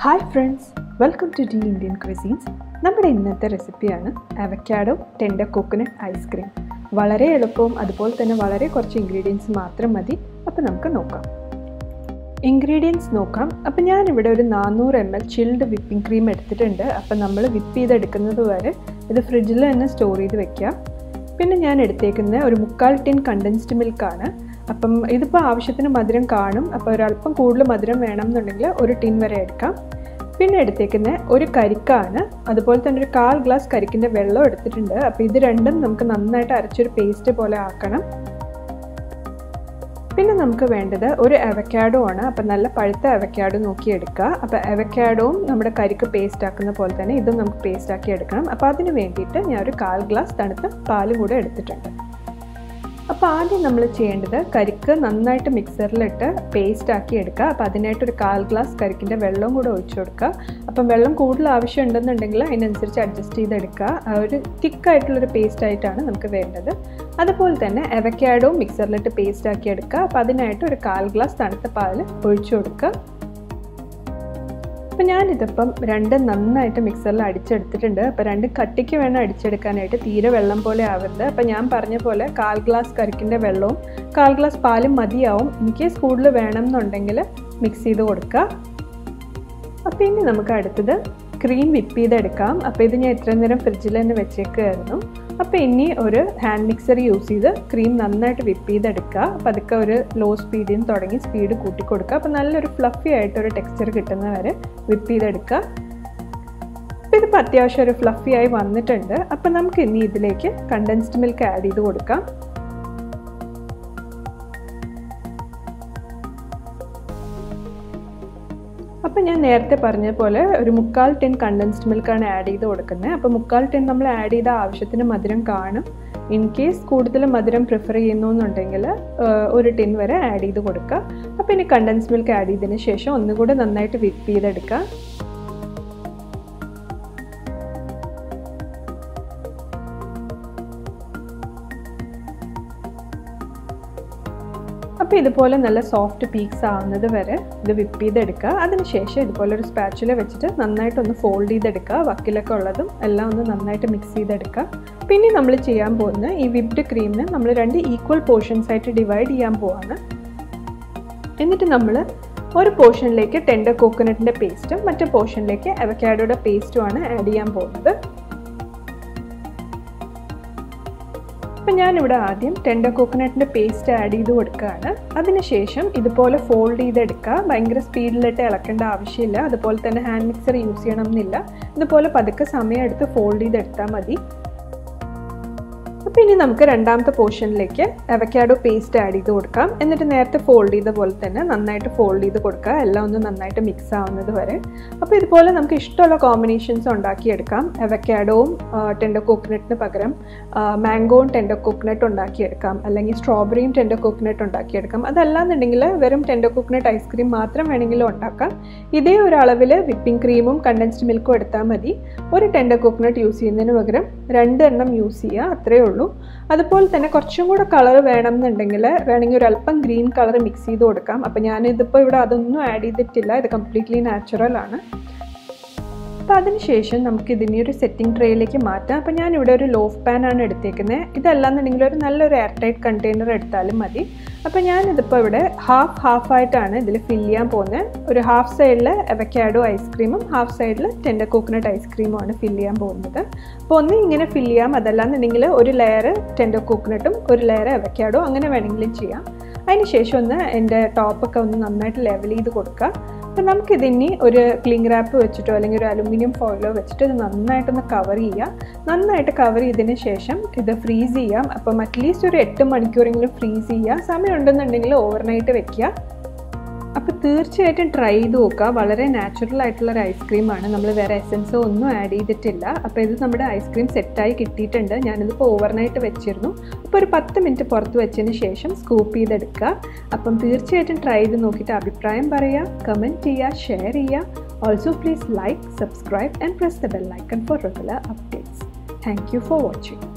hi friends welcome to the Indian cuisines നമ്മുടെ ഇന്നത്തെ റെസിപ്പിയാണ് അവക്കാഡോ ടെൻഡർ കോക്കനട്ട് ഐസ്ക്രീം വളരെ എളുപ്പവും അതുപോലെ തന്നെ വളരെ കുറച്ച് ഇൻഗ്രീഡിയൻസ് മാത്രം മതി അപ്പോൾ നമുക്ക് നോക്കാം ഇൻഗ്രീഡിയൻസ് നോക്കാം അപ്പം ഞാനിവിടെ ഒരു നാനൂറ് M L chilled whipping cream എടുത്തിട്ടുണ്ട് അപ്പം നമ്മൾ വിപ്പ് ചെയ്തെടുക്കുന്നത് വരെ ഇത് ഫ്രിഡ്ജിൽ തന്നെ സ്റ്റോർ ചെയ്ത് വെക്കുക പിന്നെ ഞാൻ എടുത്തേക്കുന്ന ഒരു മുക്കാൽ ടിൻ കണ്ടൻസ്ഡ് മിൽക്കാണ് അപ്പം ഇതിപ്പോൾ ആവശ്യത്തിന് മധുരം കാണും അപ്പോൾ ഒരല്പം കൂടുതൽ മധുരം വേണം എന്നുണ്ടെങ്കിൽ ഒരു ടിൻ വരെ എടുക്കാം പിന്നെ എടുത്തേക്കുന്ന ഒരു കരിക്കാണ് അതുപോലെ തന്നെ ഒരു കാൽ ഗ്ലാസ് കരിക്കിൻ്റെ വെള്ളം എടുത്തിട്ടുണ്ട് അപ്പോൾ ഇത് രണ്ടും നമുക്ക് നന്നായിട്ട് അരച്ചൊരു പേസ്റ്റ് പോലെ ആക്കണം പിന്നെ നമുക്ക് വേണ്ടത് ഒരു അവക്കാഡോ ആണ് അപ്പം നല്ല പഴുത്ത അവക്കാഡോ നോക്കി എടുക്കുക അപ്പോൾ അവക്കാഡോവും നമ്മുടെ കരിക്ക് പേസ്റ്റ് ആക്കുന്ന പോലെ തന്നെ ഇതും നമുക്ക് പേസ്റ്റ് ആക്കി എടുക്കണം അപ്പോൾ അതിന് വേണ്ടിയിട്ട് ഞാൻ ഒരു കാൽ ഗ്ലാസ് തണുത്ത പാലും കൂടെ എടുത്തിട്ടുണ്ട് അപ്പോൾ ആദ്യം നമ്മൾ ചെയ്യേണ്ടത് കരിക്ക് നന്നായിട്ട് മിക്സറിലിട്ട് പേസ്റ്റ് ആക്കി എടുക്കുക അപ്പോൾ അതിനായിട്ട് ഒരു കാൽ ഗ്ലാസ് കരിക്കിൻ്റെ വെള്ളവും കൂടെ ഒഴിച്ചു കൊടുക്കുക അപ്പം വെള്ളം കൂടുതൽ ആവശ്യം ഉണ്ടെന്നുണ്ടെങ്കിൽ അതിനനുസരിച്ച് അഡ്ജസ്റ്റ് ചെയ്തെടുക്കുക ഒരു തിക്കായിട്ടുള്ളൊരു പേസ്റ്റ് ആയിട്ടാണ് നമുക്ക് വേണ്ടത് അതുപോലെ തന്നെ എവക്കാഡോ മിക്സറിലിട്ട് പേസ്റ്റ് ആക്കി എടുക്കുക അപ്പോൾ അതിനായിട്ട് ഒരു കാൽ ഗ്ലാസ് തണുത്ത പാൽ ഒഴിച്ചു കൊടുക്കുക അപ്പം ഞാനിതിപ്പം രണ്ട് നന്നായിട്ട് മിക്സറിൽ അടിച്ചെടുത്തിട്ടുണ്ട് അപ്പോൾ രണ്ട് കട്ടിക്ക് വേണം അടിച്ചെടുക്കാനായിട്ട് തീരെ വെള്ളം പോലെ ആവരുത് അപ്പം ഞാൻ പറഞ്ഞ പോലെ കാൽ ഗ്ലാസ് കരിക്കിൻ്റെ വെള്ളവും കാൽ ഗ്ലാസ് പാലും മതിയാവും എനിക്ക് കൂടുതൽ വേണം എന്നുണ്ടെങ്കിൽ മിക്സ് ചെയ്ത് കൊടുക്കുക അപ്പോൾ ഇനി നമുക്ക് അടുത്തത് ക്രീം വിപ്പ് ചെയ്തെടുക്കാം അപ്പോൾ ഇത് ഞാൻ ഇത്ര നേരം ഫ്രിഡ്ജിൽ തന്നെ വെച്ചേക്കുമായിരുന്നു അപ്പോൾ ഇനി ഒരു ഹാൻഡ് മിക്സർ യൂസ് ചെയ്ത് ക്രീം നന്നായിട്ട് വിപ്പ് ചെയ്തെടുക്കുക അപ്പോൾ അതൊക്കെ ഒരു ലോ സ്പീഡിൽ നിന്ന് തുടങ്ങി സ്പീഡ് കൂട്ടി കൊടുക്കുക അപ്പോൾ നല്ലൊരു ഫ്ലഫി ആയിട്ടൊരു ടെക്സ്ചർ കിട്ടുന്ന വരെ വിപ്പ് ചെയ്തെടുക്കുക അപ്പോൾ ഇതിപ്പോൾ അത്യാവശ്യം ഒരു ഫ്ലഫി ആയി വന്നിട്ടുണ്ട് അപ്പോൾ നമുക്ക് ഇനി ഇതിലേക്ക് കണ്ടൻസ്ഡ് മിൽക്ക് ആഡ് ചെയ്ത് കൊടുക്കാം അപ്പോൾ ഞാൻ നേരത്തെ പറഞ്ഞ പോലെ ഒരു മുക്കാൽ ടിൻ കണ്ടൻസ്ഡ് മിൽക്കാണ് ആഡ് ചെയ്ത് കൊടുക്കുന്നത് അപ്പോൾ മുക്കാൽ ടിൻ നമ്മൾ ആഡ് ചെയ്ത ആവശ്യത്തിന് മധുരം കാണും ഇൻ കേസ് കൂടുതൽ മധുരം പ്രിഫർ ചെയ്യുന്നു എന്നുണ്ടെങ്കിൽ ഒരു ടിൻ വരെ ആഡ് ചെയ്ത് കൊടുക്കുക അപ്പോൾ ഇനി കണ്ടൻസ് മിൽക്ക് ആഡ് ചെയ്തതിന് ശേഷം ഒന്നുകൂടെ നന്നായിട്ട് വിപ്പ് ചെയ്തെടുക്കുക അപ്പോൾ ഇതുപോലെ നല്ല സോഫ്റ്റ് പീക്സ് ആവുന്നത് വരെ ഇത് വിപ്പ് ചെയ്തെടുക്കുക അതിനുശേഷം ഇതുപോലെ ഒരു സ്പാച്ചുല വെച്ചിട്ട് നന്നായിട്ടൊന്ന് ഫോൾഡ് ചെയ്തെടുക്കുക വക്കിലൊക്കെ ഉള്ളതും എല്ലാം ഒന്ന് നന്നായിട്ട് മിക്സ് ചെയ്തെടുക്കുക പിന്നെ നമ്മൾ ചെയ്യാൻ പോകുന്ന ഈ വിപ്ഡ് ക്രീമിന് നമ്മൾ രണ്ട് ഈക്വൽ പോർഷൻസ് ആയിട്ട് ഡിവൈഡ് ചെയ്യാൻ പോവാണ് എന്നിട്ട് നമ്മൾ ഒരു പോർഷനിലേക്ക് ടെൻഡർ കോക്കനട്ടിൻ്റെ പേസ്റ്റും മറ്റേ പോർഷനിലേക്ക് അവക്കാഡോയുടെ പേസ്റ്റുമാണ് ആഡ് ചെയ്യാൻ പോകുന്നത് അപ്പം ഞാനിവിടെ ആദ്യം ടെൻഡർ കോക്കനട്ടിൻ്റെ പേസ്റ്റ് ആഡ് ചെയ്ത് കൊടുക്കുകയാണ് അതിനുശേഷം ഇതുപോലെ ഫോൾഡ് ചെയ്തെടുക്കുക ഭയങ്കര സ്പീഡിലിട്ട് ഇളക്കേണ്ട ആവശ്യമില്ല അതുപോലെ തന്നെ ഹാൻഡ് മിക്സർ യൂസ് ചെയ്യണം എന്നില്ല ഇതുപോലെ പതുക്കെ സമയം എടുത്ത് ഫോൾഡ് ചെയ്തെടുത്താൽ മതി അപ്പോൾ ഇനി നമുക്ക് രണ്ടാമത്തെ പോർഷനിലേക്ക് അവക്കാഡോ പേസ്റ്റ് ആഡ് ചെയ്ത് കൊടുക്കാം എന്നിട്ട് നേരത്തെ ഫോൾഡ് ചെയ്ത പോലെ തന്നെ നന്നായിട്ട് ഫോൾഡ് ചെയ്ത് കൊടുക്കുക എല്ലാം ഒന്ന് നന്നായിട്ട് മിക്സ് ആവുന്നത് വരെ അപ്പോൾ ഇതുപോലെ നമുക്ക് ഇഷ്ടമുള്ള കോമ്പിനേഷൻസ് ഉണ്ടാക്കിയെടുക്കാം അവക്കാഡോവും ടെൻഡർ കോക്കനട്ടിന് പകരം മാംഗോവും ടെൻഡർ കോക്കനട്ട് ഉണ്ടാക്കിയെടുക്കാം അല്ലെങ്കിൽ സ്ട്രോബെറിയും ടെൻഡർ കോക്കനട്ട് ഉണ്ടാക്കിയെടുക്കാം അതല്ലാന്നുണ്ടെങ്കിൽ വെറും ടെൻഡർ കോക്കനട്ട് ഐസ്ക്രീം മാത്രം വേണമെങ്കിലും ഉണ്ടാക്കാം ഇതേ ഒരു അളവിൽ വിപ്പിംഗ് ക്രീമും കണ്ടൻസ്ഡ് മിൽക്കും എടുത്താൽ മതി ഒരു ടെൻഡർ കോക്കനട്ട് യൂസ് ചെയ്യുന്നതിന് പകരം രണ്ട് എണ്ണം യൂസ് ചെയ്യുക അത്രയേ ഉള്ളൂ അതുപോലെ തന്നെ കുറച്ചും കൂടെ കളർ വേണം എന്നുണ്ടെങ്കിൽ വേണമെങ്കിൽ ഒരു അല്പം ഗ്രീൻ കളർ മിക്സ് ചെയ്ത് കൊടുക്കാം അപ്പോൾ ഞാനിതിപ്പോൾ ഇവിടെ അതൊന്നും ആഡ് ചെയ്തിട്ടില്ല ഇത് കംപ്ലീറ്റ്ലി നാച്ചുറൽ ആണ് അപ്പോൾ അതിനുശേഷം നമുക്ക് ഇതിനെ ഒരു സെറ്റിംഗ് ട്രേയിലേക്ക് മാറ്റാം അപ്പോൾ ഞാനിവിടെ ഒരു ലോഫ് പാൻ ആണ് എടുത്തേക്കുന്നത് ഇതല്ലാന്നുണ്ടെങ്കിൽ ഒരു നല്ലൊരു എയർ ടൈറ്റ് കണ്ടെയ്നർ എടുത്താലും മതി അപ്പോൾ ഞാനിതിപ്പോൾ ഇവിടെ ഹാഫ് ഹാഫ് ആയിട്ടാണ് ഇതിൽ ഫില്ല് ചെയ്യാൻ പോകുന്നത് ഒരു ഹാഫ് സൈഡിൽ അവക്കാഡോ ഐസ്ക്രീമും ഹാഫ് സൈഡിൽ ടെൻഡർ കോക്കനട്ട് ഐസ്ക്രീമുമാണ് ഫില്ല് ചെയ്യാൻ പോകുന്നത് അപ്പോൾ ഒന്ന് ഇങ്ങനെ ഫില്ല് ചെയ്യാം അതല്ലാന്നുണ്ടെങ്കിൽ ഒരു ലെയർ ടെൻഡർ കോക്കനട്ടും ഒരു ലെയർ അവക്കാഡോ അങ്ങനെ വേണമെങ്കിലും ചെയ്യാം അതിന് ശേഷം ഒന്ന് എൻ്റെ ടോപ്പൊക്കെ ഒന്ന് നന്നായിട്ട് ലെവൽ ചെയ്ത് കൊടുക്കുക അപ്പോൾ നമുക്കിതിനി ഒരു ക്ലിംഗ് റാപ്പ് വെച്ചിട്ടോ അല്ലെങ്കിൽ ഒരു അലുമിനിയം ഫോയിലോ വെച്ചിട്ട് ഇത് നന്നായിട്ടൊന്ന് കവർ ചെയ്യുക നന്നായിട്ട് കവർ ചെയ്തതിന് ശേഷം ഇത് ഫ്രീസ് ചെയ്യാം അപ്പം അറ്റ്ലീസ്റ്റ് ഒരു എട്ട് മണിക്കൂറെങ്കിലും ഫ്രീസ് ചെയ്യുക സമയം ഉണ്ടെന്നുണ്ടെങ്കിൽ ഓവർനൈറ്റ് വെക്കുക അപ്പോൾ തീർച്ചയായിട്ടും ട്രൈ ചെയ്ത് നോക്കുക വളരെ നാച്ചുറൽ ആയിട്ടുള്ള ഒരു ഐസ്ക്രീമാണ് നമ്മൾ വേറെ എസൻസോ ഒന്നും ആഡ് ചെയ്തിട്ടില്ല അപ്പോൾ ഇത് നമ്മുടെ ഐസ്ക്രീം സെറ്റായി കിട്ടിയിട്ടുണ്ട് ഞാനിതിപ്പോൾ ഓവർനൈറ്റ് വെച്ചിരുന്നു അപ്പോൾ ഒരു പത്ത് മിനിറ്റ് പുറത്ത് വെച്ചതിന് ശേഷം സ്കൂപ്പ് ചെയ്തെടുക്കുക അപ്പം തീർച്ചയായിട്ടും ട്രൈ ചെയ്ത് നോക്കിയിട്ട് അഭിപ്രായം പറയുക കമൻറ്റ് ചെയ്യുക ഷെയർ ചെയ്യുക also please like subscribe and press the bell icon for regular updates thank you for watching